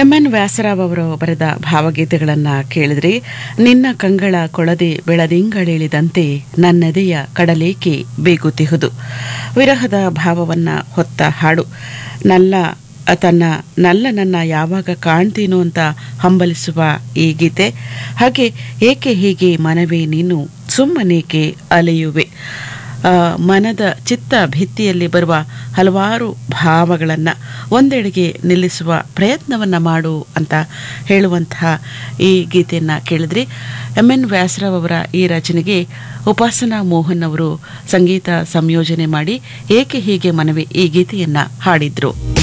M N Vyasarao ಅವರು ಬರೆದ ಭಾವಗೀತೆಗಳನ್ನು ಕೇಳಿದ್ರಿ ನಿನ್ನ ಕಂಗಳ ಕೊಳದೆ ಬೆಳದಿಂಗಳಿಳಿದಂತೆ ನನ್ನೆದೆಯ ಕಡಲೇಕೆ ಬೇಗುತಿಹುದು ವಿರಹದ ಭಾವವನ್ನ ಹೊತ್ತ ಹಾಡು ನಲ್ಲ ತನ್ನ ನಲ್ಲ ನನ್ನ ಯಾವಾಗ ಕಾಣ್ತೀನೋ ಅಂತ ಹಂಬಲಿಸುವ ಈ ಗೀತೆ ಹಾಗೆ ಏಕೆ ಹೀಗೆ ಮನವೇ ನೀನು ಸುಮ್ಮನೇಕೆ ಅಲೆಯುವೆ ಆ, ಮನದ ಚಿತ್ತ ಭಿತ್ತಿಯಲ್ಲಿ ಬರುವ ಹಲವಾರು ಭಾವಗಳನ್ನು ಒಂದೆಡೆಗೆ ನಿಲ್ಲಿಸುವ ಪ್ರಯತ್ನವನ್ನು ಮಾಡು ಅಂತ ಹೇಳುವಂತಹ ಈ ಗೀತೆಯನ್ನು ಕೇಳಿದ್ರಿ ಎಂ ಎನ್ ವ್ಯಾಸರಾವ್ ಅವರ ಈ ರಚನೆಗೆ ಉಪಾಸನಾ ಮೋಹನ್ ಅವರು ಸಂಗೀತ ಸಂಯೋಜನೆ ಮಾಡಿ ಏಕೆ ಹೀಗೆ ಮನವಿ ಈ ಗೀತೆಯನ್ನು ಹಾಡಿದ್ರು